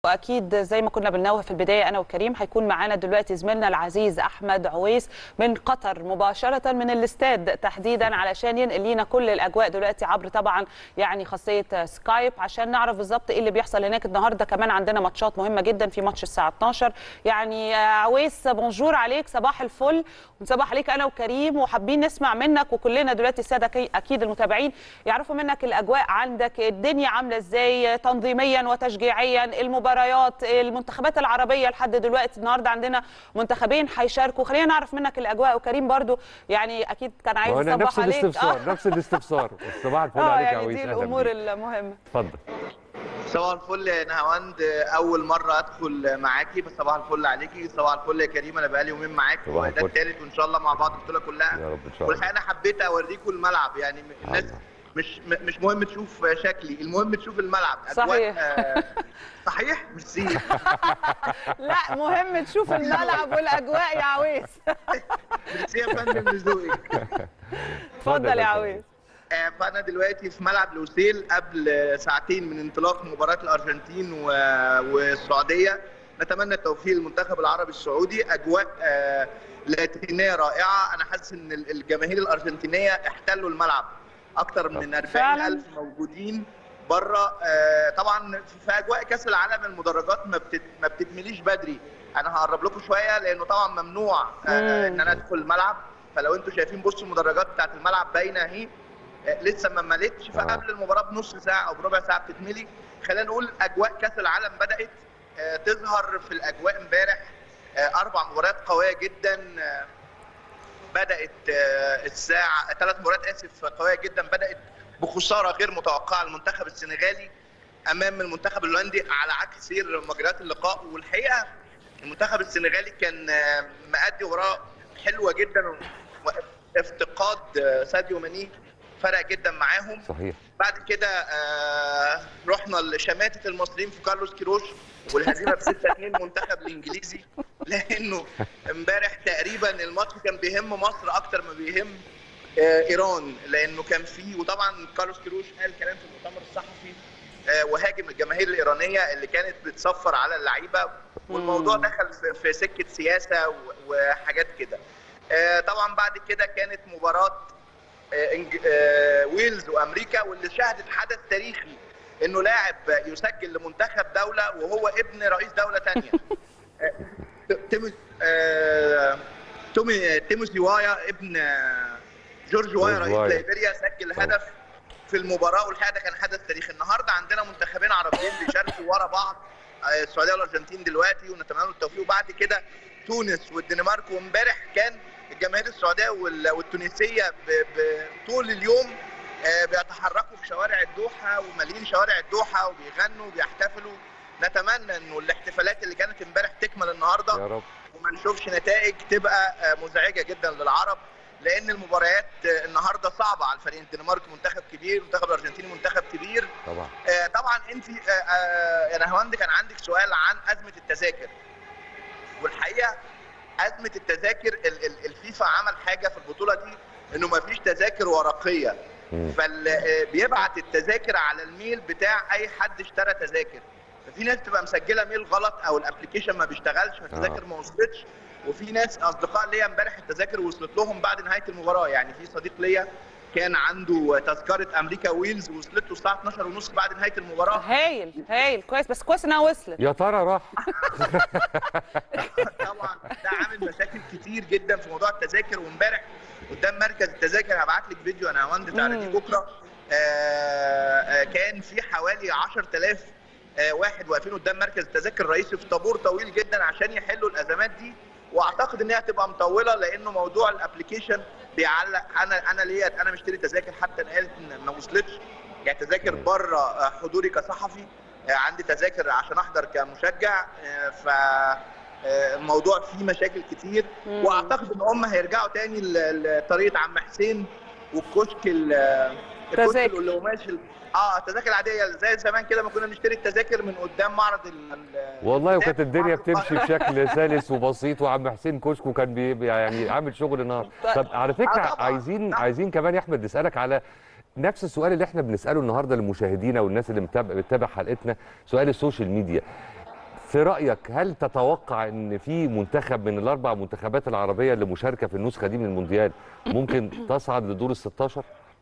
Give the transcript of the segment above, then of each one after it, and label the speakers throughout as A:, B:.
A: واكيد زي ما كنا بننوه في البدايه انا وكريم هيكون معانا دلوقتي زميلنا العزيز احمد عويس من قطر مباشره من الاستاد تحديدا علشان ينقل لينا كل الاجواء دلوقتي عبر طبعا يعني خاصيه سكايب عشان نعرف بالظبط ايه اللي بيحصل هناك النهارده كمان عندنا ماتشات مهمه جدا في ماتش الساعه 12 يعني عويس بونجور عليك صباح الفل ونصبح عليك انا وكريم وحابين نسمع منك وكلنا دلوقتي الساده اكيد المتابعين يعرفوا منك الاجواء عندك الدنيا عامله ازاي تنظيميا وتشجيعيا المباريات المنتخبات العربيه لحد دلوقتي النهارده عندنا منتخبين هيشاركوا خلينا نعرف منك الاجواء وكريم برضو يعني اكيد كان عايز
B: وانا
A: يصبح
B: نفس
A: عليك
B: الاستفسار نفس الاستفسار صباح الفل
A: اه
B: عليك يا
A: يعني
B: عويس
A: دي
B: أهلا
A: الامور
B: بيك.
A: المهمه
B: اتفضل
C: صباح الفل يا نهاوند اول مره ادخل معاكي بس صباح الفل عليكي صباح الفل يا كريم انا بقالي يومين معاك
B: صباح
C: وده
B: الفل.
C: الثالث وان شاء الله مع بعض البطوله كلها
B: يا رب ان شاء الله
C: والحقيقه انا حبيت اوريكم الملعب يعني الناس
B: الله.
C: مش م- مش مهم تشوف شكلي المهم تشوف الملعب أجواء،
A: صحيح.
C: آه، صحيح مش زي
A: لا مهم تشوف الملعب والاجواء يا عويس
C: مش يا فندم لذوقك
A: اتفضل يا
B: فندم.
A: عويس
C: آه، فانا دلوقتي في ملعب لوسيل قبل آه، ساعتين من انطلاق مباراه الارجنتين و- والسعوديه نتمنى التوفيق للمنتخب العربي السعودي اجواء آه، لاتينيه رائعه انا حاسس ان ال- الجماهير الارجنتينيه احتلوا الملعب اكتر من 40
A: فعلاً.
C: الف موجودين بره طبعا في- في اجواء كاس العالم المدرجات ما بتت ما بتتمليش بدري انا هقرب لكم شويه لانه طبعا ممنوع آه،
A: مم.
C: ان انا ادخل الملعب فلو انتم شايفين بصوا المدرجات بتاعت الملعب باينه اهي آه، لسه ما ملتش فقبل المباراه بنص ساعه او بربع ساعه بتتملي خلينا نقول اجواء كاس العالم بدات آه، تظهر في الاجواء امبارح آه، اربع مباريات قويه جدا آه، بدات آه، الساعه ثلاث مباريات اسف قويه جدا بدات بخساره غير متوقعه المنتخب السنغالي امام المنتخب الهولندي على عكس سير مجريات اللقاء والحقيقه المنتخب السنغالي كان آه، مأدي مباراه حلوه جدا وافتقاد آه، ساديو ماني فرق جدا معاهم
B: صحيح
C: بعد كده آه رحنا لشماتة المصريين في كارلوس كيروش والهزيمه ب 6 2 منتخب الانجليزي لانه امبارح تقريبا الماتش كان بيهم مصر اكتر ما بيهم آه ايران لانه كان فيه وطبعا كارلوس كيروش قال كلام في المؤتمر الصحفي آه وهاجم الجماهير الايرانيه اللي كانت بتصفر على اللعيبه والموضوع دخل في, في سكه سياسه و- وحاجات كده آه طبعا بعد كده كانت مباراه آه، إنج- آه، ويلز وامريكا واللي شهدت حدث تاريخي انه لاعب يسجل لمنتخب دوله وهو ابن رئيس دوله ثانيه تومي تيموثي وايا ابن آه، جورج وايا
B: جورج
C: رئيس
B: وايا.
C: ليبيريا سجل
B: طبعا.
C: هدف في المباراه والحقيقه ده كان حدث تاريخي النهارده عندنا منتخبين عربيين بيشاركوا ورا بعض آه، السعوديه والارجنتين دلوقتي ونتمنى له التوفيق وبعد كده تونس والدنمارك وامبارح كان الجماهير السعوديه وال- والتونسيه ب- ب- طول اليوم آه، بيتحركوا في شوارع الدوحه ومالين شوارع الدوحه وبيغنوا وبيحتفلوا نتمنى انه الاحتفالات اللي كانت امبارح تكمل النهارده
B: يا رب
C: وما نشوفش نتائج تبقى آه، مزعجه جدا للعرب لان المباريات آه، النهارده صعبه على الفريقين الدنمارك منتخب كبير المنتخب الارجنتيني منتخب كبير
B: طبعا
C: آه، طبعا انت آه، آه، يا نهاوند كان عندك سؤال عن ازمه التذاكر والحقيقه ازمه التذاكر ال- ال- الفيفا عمل حاجه في البطوله دي انه ما فيش تذاكر ورقيه
B: مم.
C: فبيبعت التذاكر على الميل بتاع اي حد اشترى تذاكر ففي ناس بتبقى مسجله ميل غلط او الابلكيشن ما بيشتغلش فالتذاكر
B: آه.
C: ما وصلتش وفي ناس اصدقاء ليا امبارح التذاكر وصلت لهم بعد نهايه المباراه يعني في صديق ليا كان عنده تذكره امريكا ويلز وصلت له الساعه 12 ونص بعد نهايه المباراه
A: هايل هايل كويس بس كويس انها وصلت
B: يا ترى راح
C: طبعا ده عامل مشاكل كتير جدا في موضوع التذاكر وامبارح قدام مركز التذاكر هبعت لك فيديو انا هوند تعرضيه
A: مم.
C: بكره آه، آه، كان في حوالي 10000 آه، واحد واقفين قدام مركز التذاكر الرئيسي في طابور طويل جدا عشان يحلوا الازمات دي واعتقد ان هي هتبقى مطوله لانه موضوع الابلكيشن بيعلق انا انا ليا انا مشتري تذاكر حتى قالت ان ما وصلتش يعني تذاكر بره آه، حضوري كصحفي آه، عندي تذاكر عشان احضر كمشجع آه، ف آه، الموضوع فيه مشاكل كتير
A: مم.
C: واعتقد ان هم هيرجعوا تاني ل- لطريقه عم حسين والكشك ال- الكشك
A: تذاكر.
C: اللي قماش ال- اه التذاكر العاديه زي زمان كده ما كنا بنشتري التذاكر من قدام معرض ال- ال-
B: والله وكانت
C: الكتاب،
B: الدنيا
C: معرض
B: بتمشي
C: القاهرة.
B: بشكل سلس وبسيط وعم حسين كشكو كان بي بي- يعني عامل شغل نار طب على فكره
C: آه طبعاً.
B: عايزين
C: طبعاً.
B: عايزين كمان يا احمد نسالك على نفس السؤال اللي احنا بنساله النهارده لمشاهدينا والناس اللي متابع- بتتابع حلقتنا سؤال السوشيال ميديا في رايك هل تتوقع ان في منتخب من الاربع منتخبات العربيه اللي مشاركه في النسخه دي من المونديال ممكن تصعد لدور ال 16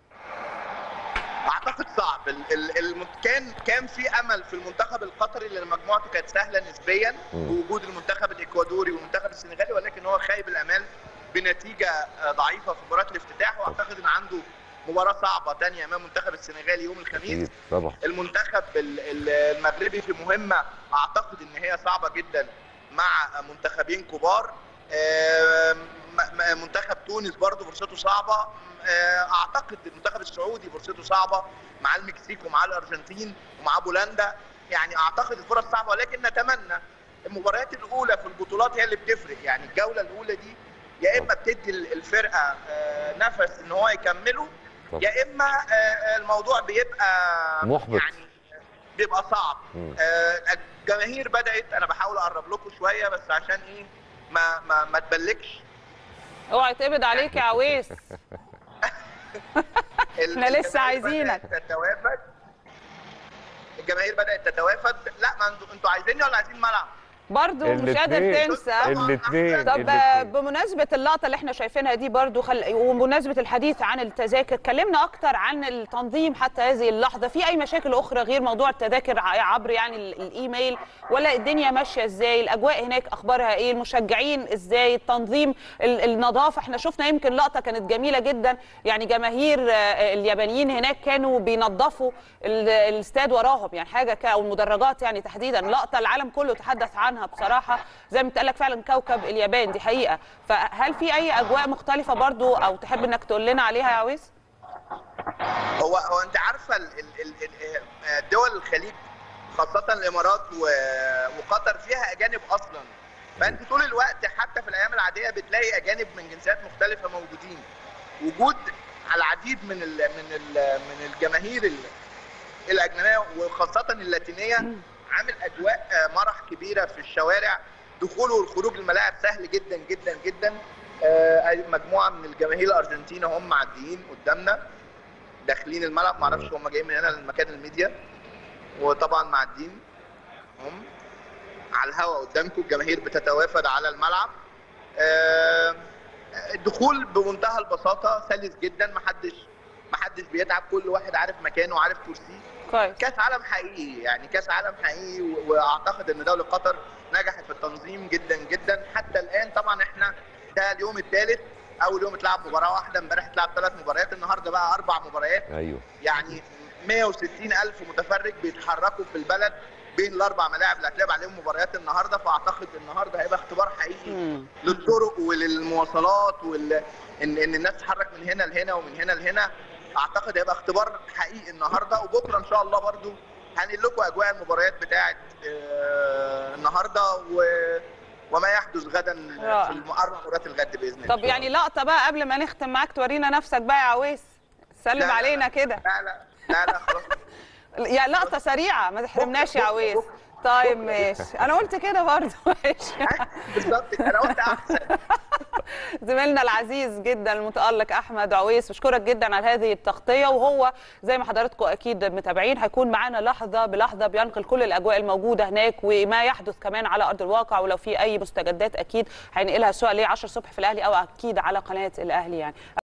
C: اعتقد صعب ال ال ال كان كان في امل في المنتخب القطري لان مجموعته كانت سهله نسبيا بوجود المنتخب الاكوادوري والمنتخب السنغالي ولكن هو خايب الامال بنتيجه آه، ضعيفه في مباراه الافتتاح واعتقد ان عنده مباراه صعبه ثانيه امام المنتخب السنغالي يوم الخميس
B: اكيد طبعا
C: المنتخب ال- ال- المغربي في مهمه اعتقد ان هي صعبه جدا مع منتخبين كبار آم، م- م- منتخب تونس برضه فرصته صعبه آه، اعتقد المنتخب السعودي فرصته صعبه مع المكسيك ومع الارجنتين ومع بولندا يعني اعتقد الفرص صعبه ولكن نتمنى المباريات الاولى في البطولات هي اللي بتفرق يعني الجوله الاولى دي يا اما بتدي الفرقه آه، نفس ان هو يكملوا
B: طبعا.
C: يا اما آه، آه، الموضوع بيبقى
B: محبط.
C: يعني بيبقى صعب
B: مم.
C: آه، الجماهير بدات انا بحاول اقرب لكم شويه بس عشان ايه ما ما ما تبلكش
A: اوعى يتقبض عليك يا عويس
C: ال-
A: إحنا لسه
C: الجماهير
A: عايزينك.
C: بدأت تتوافد الجماهير بدات تتوافد لا ما انتوا انتوا عايزيني ولا عايزين ملعب
A: برضو مش قادر
B: الاتنين.
A: تنسى
B: الاثنين
A: طب بمناسبة اللقطة اللي احنا شايفينها دي برضو خل... وبمناسبة الحديث عن التذاكر كلمنا أكتر عن التنظيم حتى هذه اللحظة في أي مشاكل أخرى غير موضوع التذاكر ع- عبر يعني ال- الإيميل ولا الدنيا ماشية إزاي الأجواء هناك أخبارها إيه المشجعين إزاي التنظيم ال... النظافة احنا شفنا يمكن لقطة كانت جميلة جدا يعني جماهير آه، اليابانيين هناك كانوا بينظفوا ال- الاستاد وراهم يعني حاجة ك... أو المدرجات يعني تحديدا لقطة العالم كله تحدث عنها بصراحة زي ما اتقال لك فعلا كوكب اليابان دي حقيقة فهل في أي أجواء مختلفة برضو أو تحب إنك تقول لنا عليها يا عويس؟
C: هو هو انت عارفه ال- ال- ال- ال- دول الخليج خاصه الامارات و- وقطر فيها اجانب اصلا فانت طول الوقت حتى في الايام العاديه بتلاقي اجانب من جنسيات مختلفه موجودين وجود العديد من ال من ال من الجماهير ال- الاجنبيه وخاصه اللاتينيه عامل اجواء آه، مرح كبيره في الشوارع دخول والخروج الملاعب سهل جدا جدا جدا آه، مجموعه من الجماهير الارجنتين هم معديين قدامنا داخلين الملعب معرفش هم جايين من هنا لمكان الميديا وطبعا معديين هم على الهواء قدامكم الجماهير بتتوافد على الملعب آه، الدخول بمنتهى البساطه سلس جدا محدش محدش بيتعب كل واحد عارف مكانه وعارف كرسيه
A: كويس
C: كاس عالم حقيقي يعني كاس عالم حقيقي و- واعتقد ان دوله قطر نجحت في التنظيم جدا جدا حتى الان طبعا احنا ده اليوم الثالث اول يوم اتلعب مباراه واحده امبارح اتلعب ثلاث مباريات النهارده بقى اربع مباريات
B: ايوه
C: يعني 160 الف متفرج بيتحركوا في البلد بين الاربع ملاعب اللي هتلعب عليهم مباريات النهارده فاعتقد النهارده هيبقى اختبار حقيقي
A: مم.
C: للطرق وللمواصلات وال ان ان الناس تتحرك من هنا لهنا ومن هنا لهنا اعتقد هيبقى اختبار حقيقي النهارده وبكره ان شاء الله برضو هنقل لكم اجواء المباريات بتاعه آه، النهارده و- وما يحدث غدا
A: رائع.
C: في الم- اربع مباريات الغد باذن الله
A: طب يعني لقطة بقى قبل ما نختم معاك تورينا نفسك بقى يا عويس
C: لا،
A: سلم
C: لا،
A: علينا
C: لا.
A: كده
C: لا لا لا لا خلاص
A: يا لقطة سريعة ما تحرمناش يا
C: بكرة،
A: عويس
C: بكرة.
A: طيب
C: بكرة.
A: ماشي انا قلت كده برضه ماشي
C: بالظبط انا قلت احسن
A: زميلنا العزيز جدا المتألق احمد عويس بشكرك جدا على هذه التغطيه وهو زي ما حضراتكم اكيد متابعين هيكون معانا لحظه بلحظه بينقل كل الاجواء الموجوده هناك وما يحدث كمان على ارض الواقع ولو في اي مستجدات اكيد هينقلها سواء ليه 10 الصبح في الاهلي او اكيد على قناه الاهلي يعني